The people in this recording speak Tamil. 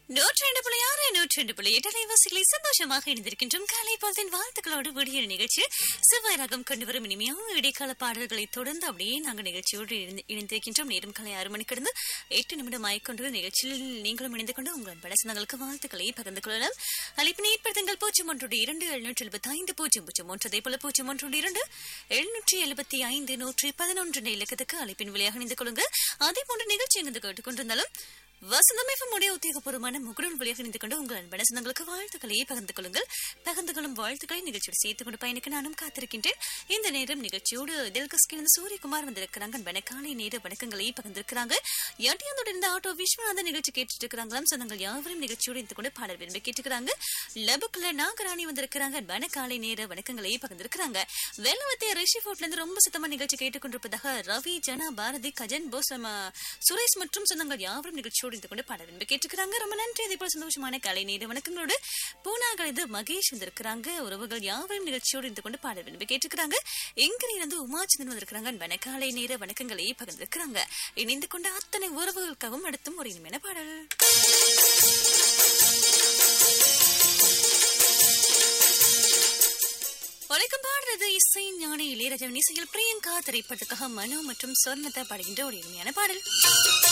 நூற்றி ரெண்டு புள்ளி ஆறு நூற்றி ரெண்டு புள்ளி எட்டு அலைவாசிகளை சந்தோஷமாக இணைந்திருக்கின்றோம் காலை பொழுதின் வாழ்த்துக்களோடு விடிய நிகழ்ச்சி செவ்வாய் ரகம் கொண்டு வரும் இனிமையான இடைக்கால பாடல்களை தொடர்ந்து அப்படியே நாங்கள் நிகழ்ச்சியோடு இணைந்து- இணைந்திருக்கின்றோம் நேரம் காலை ஆறு மணிக்கிருந்து எட்டு நிமிடம் ஆய்கொண்டு நிகழ்ச்சியில் நீங்களும் இணைந்து கொண்டு உங்கள் படசனங்களுக்கு வாழ்த்துக்களை பகிர்ந்து கொள்ளலாம் அழைப்பினை ஏற்படுத்துங்கள் பூஜ்ஜியம் ஒன்று இரண்டு எழுநூற்றி எழுபத்தி ஐந்து பூஜ்ஜியம் பூஜ்ஜியம் ஒன்று அதே போல பூஜ்ஜியம் ஒன்று இரண்டு எழுநூற்றி எழுபத்தி ஐந்து நூற்றி பதினொன்று என்ற இலக்கத்துக்கு அழைப்பின் வழியாக இணைந்து கொள்ளுங்க அதே போன்ற நிகழ்ச்சி எங்கு கேட்டுக்கொண்டிருந்தாலும் வசந்தம் எஃப்எம் உடைய உத்தியோகபூர்வமான முகடன் வழியாக இணைந்து கொண்டு உங்கள் அன்பன சொந்தங்களுக்கு வாழ்த்துக்களை பகிர்ந்து கொள்ளுங்கள் பகிர்ந்து கொள்ளும் வாழ்த்துக்களை நிகழ்ச்சியோடு சேர்த்து கொண்டு பயணிக்க நானும் காத்திருக்கின்றேன் இந்த நேரம் நிகழ்ச்சியோடு தில்கஸ்கிலிருந்து சூரியகுமார் வந்திருக்கிறாங்க அன்பன காலை நேர வணக்கங்களை பகிர்ந்திருக்கிறாங்க யாட்டியாந்தோட இருந்த ஆட்டோ விஸ்வநாதன் நிகழ்ச்சி கேட்டுட்டு இருக்கிறாங்களாம் சொந்தங்கள் யாவரும் நிகழ்ச்சியோடு இருந்து கொண்டு பாடல் விரும்பி கேட்டுக்கிறாங்க லபுக்குள்ள நாகராணி வந்திருக்கிறாங்க அன்பன காலை நேர வணக்கங்களை பகிர்ந்திருக்கிறாங்க வேலவத்திய ரிஷி ஃபோர்ட்ல இருந்து ரொம்ப சுத்தமா நிகழ்ச்சி கேட்டுக்கொண்டிருப்பதாக ரவி ஜனா பாரதி கஜன் போஸ் நம்ம சுரேஷ் மற்றும் சொந்தங்கள் யாவரும் நிகழ்ச்சியோடு இருந்து கொண்டு பாட விரும்பி கேட்டுக்கிறாங்க ரொம்ப நன்றி அதே போல சந்தோஷமான கலை நேர வணக்கங்களோடு பூனாகலது மகேஷ் வந்திருக்கிறாங்க உறவுகள் யாவரும் நிகழ்ச்சியோடு இருந்து கொண்டு பாட விரும்பி கேட்டுக்கிறாங்க எங்கிரி இருந்து உமாச்சந்திரன் வந்திருக்கிறாங்க அன்பான காலை நேர வணக்கங்களை பகிர்ந்திருக்கிறாங்க இணைந்து கொண்ட அத்தனை உறவுகளுக்காகவும் அடுத்தும் ஒரு இனிமையான பாடல் உலகம் பாடுறது இசை ஞானி இளையராஜாவின் இசையில் பிரியங்கா திரைப்படத்துக்காக மனோ மற்றும் சொர்ணத்தை பாடுகின்ற ஒரு இனிமையான பாடல்